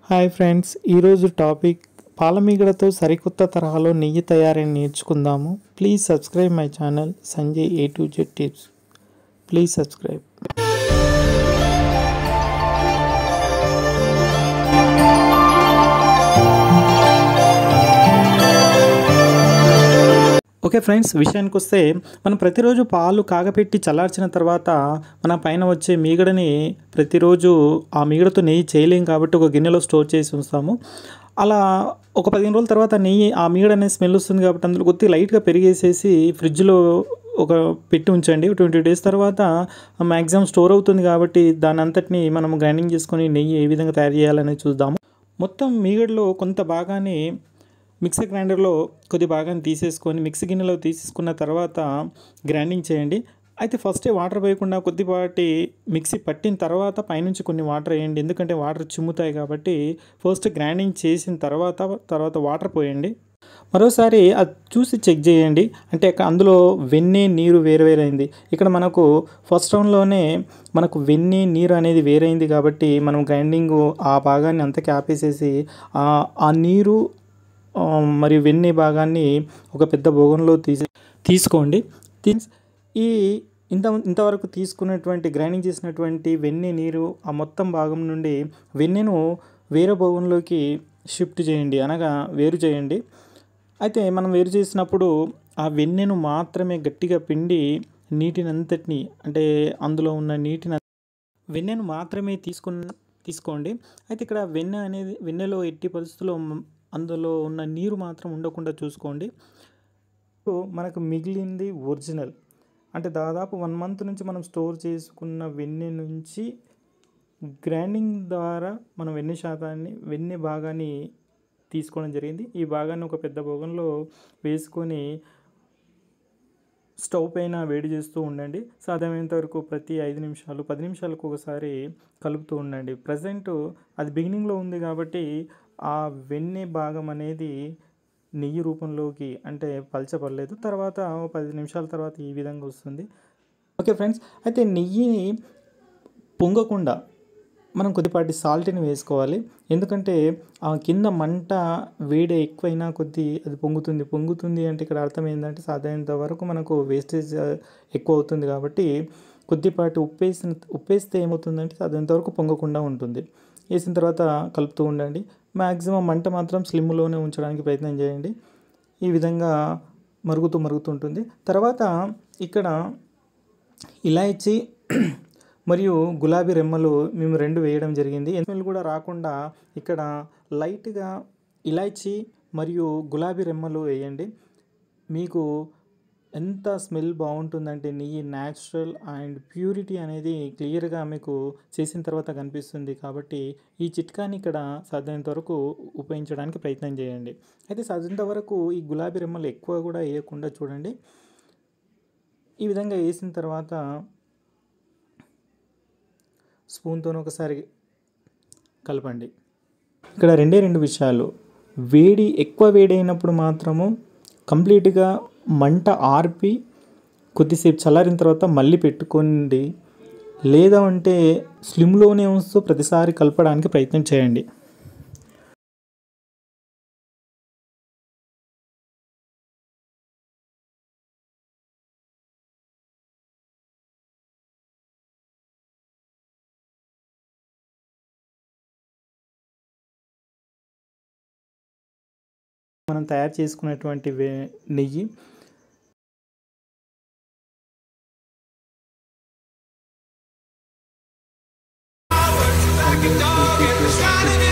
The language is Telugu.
హాయ్ ఫ్రెండ్స్ ఈరోజు టాపిక్ పాలమీగడతో సరికొత్త తరహాలో నెయ్యి తయారీని నేర్చుకుందాము please subscribe my channel Sanjay A to Z tips please subscribe okay friends విషయానికి వస్తే మనం ప్రతిరోజు పాలు కాగపెట్టి చల్లార్చిన తర్వాత మన పైన వచ్చే మీగడని ప్రతిరోజు ఆ మీగడతో నెయ్యి చేయలేం కాబట్టి ఒక గిన్నెలో స్టోర్ చేసి ఉంచుతాము అలా ఒక పదిహేను రోజుల తర్వాత నెయ్యి ఆ మీగడ అనేది స్మెల్ వస్తుంది కాబట్టి అందులో కొద్దిగా లైట్గా పెరిగేసేసి ఫ్రిడ్జ్లో ఒక పెట్టి ఉంచండి ట్వంటీ డేస్ తర్వాత మ్యాక్సిమం స్టోర్ అవుతుంది కాబట్టి దాని అంతటిని మనం గ్రైండింగ్ చేసుకొని నెయ్యి ఏ విధంగా తయారు చేయాలనేది చూద్దాము మొత్తం మీగడలో కొంత భాగాన్ని మిక్సీ గ్రైండర్లో కొద్ది భాగాన్ని తీసేసుకొని మిక్సీ గిన్నెలో తీసేసుకున్న తర్వాత గ్రైండింగ్ చేయండి అయితే ఫస్టే వాటర్ వేయకుండా కొద్దిపాటి మిక్సీ పట్టిన తర్వాత పైనుంచి కొన్ని వాటర్ వేయండి ఎందుకంటే వాటర్ చిమ్ముతాయి కాబట్టి ఫస్ట్ గ్రైండింగ్ చేసిన తర్వాత తర్వాత వాటర్ పోయండి మరోసారి అది చూసి చెక్ చేయండి అంటే అక్క- అందులో వెన్నె నీరు వేరు వేరైంది ఇక్కడ మనకు ఫస్ట్ రౌండ్లోనే మనకు వెన్నె నీరు అనేది వేరైంది కాబట్టి మనం గ్రైండింగ్ ఆ భాగాన్ని అంతకి ఆపేసేసి ఆ- ఆ నీరు ఆ, మరియు వెన్నె భాగాన్ని ఒక పెద్ద భోగంలో తీసి తీసుకోండి తీస్ ఈ ఇంత ఇంతవరకు తీసుకున్నటువంటి గ్రైండింగ్ చేసినటువంటి వెన్నె నీరు ఆ మొత్తం భాగం నుండి వెన్నెను వేరే భోగంలోకి షిఫ్ట్ చేయండి అనగా వేరు చేయండి అయితే మనం వేరు చేసినప్పుడు ఆ వెన్నెను మాత్రమే గట్టిగా పిండి నీటిని అంతటిని అంటే అందులో ఉన్న నీటిని వెన్నెను మాత్రమే తీసుకున్న తీసుకోండి అయితే ఇక్కడ వెన్నె అనేది వెన్నెలో ఎట్టి పరిస్థితుల్లో మ- అందులో ఉన్న నీరు మాత్రం ఉండకుండా చూసుకోండి సో మనకు మిగిలింది ఒరిజినల్ అంటే దాదాపు వన్ మంత్ నుంచి మనం స్టోర్ చేసుకున్న వెన్నె నుంచి గ్రైండింగ్ ద్వారా మనం వెన్నె శాతాన్ని వెన్నె భాగాన్ని తీసుకోవడం జరిగింది ఈ భాగాన్ని ఒక పెద్ద భోగంలో వేసుకొని స్టవ్ పైన వేడి చేస్తూ ఉండండి సాధ్యమైనంత వరకు ప్రతి ఐదు నిమిషాలు పది నిమిషాలకు ఒకసారి కలుపుతూ ఉండండి ప్రజెంట్ అది బిగినింగ్లో ఉంది కాబట్టి ఆ వెన్నె భాగం అనేది నెయ్యి రూపంలోకి అంటే పలచబడలేదు తర్వాత ఓ పది నిమిషాల తర్వాత ఈ విధంగా వస్తుంది ఓకే ఫ్రెండ్స్ అయితే నెయ్యిని పొంగకుండా మనం కొద్దిపాటి సాల్ట్ని వేసుకోవాలి ఎందుకంటే ఆ కింద మంట వేడి ఎక్కువైనా కొద్ది అది పొంగుతుంది పొంగుతుంది అంటే ఇక్కడ అర్థం ఏంటంటే సాధ్యమైనంత వరకు మనకు వేస్టేజ్ ఎక్కువ అవుతుంది కాబట్టి కొద్దిపాటి ఉప్పు వేసిన ఉప్పు వేస్తే ఏమవుతుందంటే సాధ్యమైనంత వరకు పొంగకుండా ఉంటుంది వేసిన తర్వాత కలుపుతూ ఉండండి మ్యాక్సిమం మంట మాత్రం స్లిమ్లోనే ఉంచడానికి ప్రయత్నం చేయండి ఈ విధంగా మరుగుతూ మరుగుతుంటుంది తర్వాత ఇక్కడ ఇలాయచి మరియు గులాబీ రెమ్మలు మేము రెండు వేయడం జరిగింది స్మెల్ కూడా రాకుండా ఇక్కడ లైట్గా ఇలాయచి మరియు గులాబీ రెమ్మలు వేయండి మీకు ఎంత స్మెల్ బాగుంటుందంటే నెయ్యి న్యాచురల్ అండ్ ప్యూరిటీ అనేది క్లియర్గా మీకు చేసిన తర్వాత కనిపిస్తుంది కాబట్టి ఈ చిట్కాని ఇక్కడ సాధ్యమైనంత వరకు ఉపయోగించడానికి ప్రయత్నం చేయండి అయితే సాధ్యమైనంత వరకు ఈ గులాబీ రెమ్మలు ఎక్కువ కూడా వేయకుండా చూడండి ఈ విధంగా వేసిన తర్వాత స్పూన్తో ఒకసారి కలపండి ఇక్కడ రెండే రెండు విషయాలు వేడి ఎక్కువ వేడి అయినప్పుడు మాత్రము కంప్లీట్గా మంట ఆర్పి కొద్దిసేపు చల్లారిన తర్వాత మళ్ళీ పెట్టుకోండి లేదా అంటే స్లిమ్లోనే ఉంచుతూ ప్రతిసారి కలపడానికి ప్రయత్నం చేయండి మనం తయారు చేసుకున్నటువంటి వే- నెయ్యి Shining